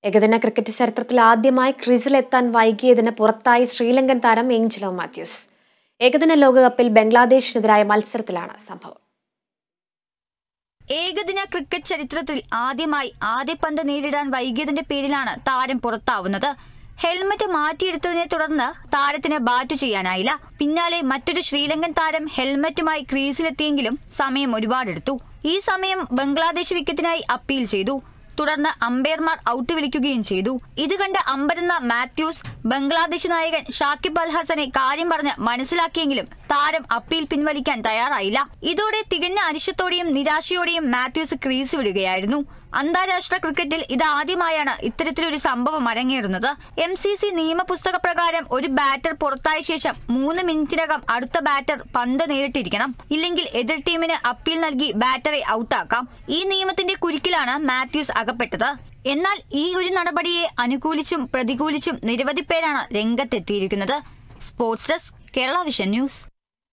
ഏകദിന ക്രിക്കറ്റ് ചരിത്രത്തിൽ ആദ്യമായി ക്രീസിലെത്താൻ വൈകിയതിന് പുറത്തായി ശ്രീലങ്കൻ താരം ഏഞ്ചലോ മാത്യൂസ് ഏകദിന ലോകകപ്പിൽ ബംഗ്ലാദേശിനെതിരായ മത്സരത്തിലാണ് സംഭവം ഏകദിന ക്രിക്കറ്റ് ചരിത്രത്തിൽ ആദ്യമായി ആദ്യ പന്ത് നേരിടാൻ വൈകിയതിന്റെ പേരിലാണ് താരം പുറത്താവുന്നത് ഹെൽമറ്റ് മാറ്റിയെടുത്തതിനെ തുടർന്ന് താരത്തിന് ബാറ്റ് ചെയ്യാനായില്ല പിന്നാലെ മറ്റൊരു ശ്രീലങ്കൻ താരം ഹെൽമറ്റുമായി ക്രീസിലെത്തിയെങ്കിലും സമയം ഒരുപാടെടുത്തു ഈ സമയം ബംഗ്ലാദേശ് വിക്കറ്റിനായി അപ്പീൽ ചെയ്തു തുടർന്ന് അമ്പയർമാർ ഔട്ട് വിളിക്കുകയും ചെയ്തു ഇത് കണ്ട് അമ്പരുന്ന മാത്യൂസ് ബംഗ്ലാദേശ് നായകൻ ഷാക്കിബ് അൽ ഹസനെ കാര്യം പറഞ്ഞ് മനസ്സിലാക്കിയെങ്കിലും താരം അപ്പീൽ പിൻവലിക്കാൻ തയ്യാറായില്ല ഇതോടെ തികഞ്ഞ അരിശത്തോടെയും നിരാശയോടെയും മാത്യൂസ് ക്രീസ് വിടുകയായിരുന്നു അന്താരാഷ്ട്ര ക്രിക്കറ്റിൽ ഇതാദ്യമായാണ് ഇത്തരത്തിലൊരു സംഭവം അരങ്ങേറുന്നത് എം സി സി നിയമപുസ്തക പ്രകാരം ഒരു ബാറ്റർ പുറത്തായ ശേഷം മൂന്ന് മിനിറ്റിനകം അടുത്ത ബാറ്റർ പന്ത് നേരിട്ടിരിക്കണം ഇല്ലെങ്കിൽ എതിർ ടീമിന് അപ്പീൽ നൽകി ബാറ്ററെ ഔട്ടാക്കാം ഈ നിയമത്തിന്റെ കുരുക്കിലാണ് മാത്യൂസ് അകപ്പെട്ടത് എന്നാൽ ഈ ഒരു നടപടിയെ അനുകൂലിച്ചും പ്രതികൂലിച്ചും നിരവധി പേരാണ് രംഗത്തെത്തിയിരിക്കുന്നത് sports desk Kerala vision news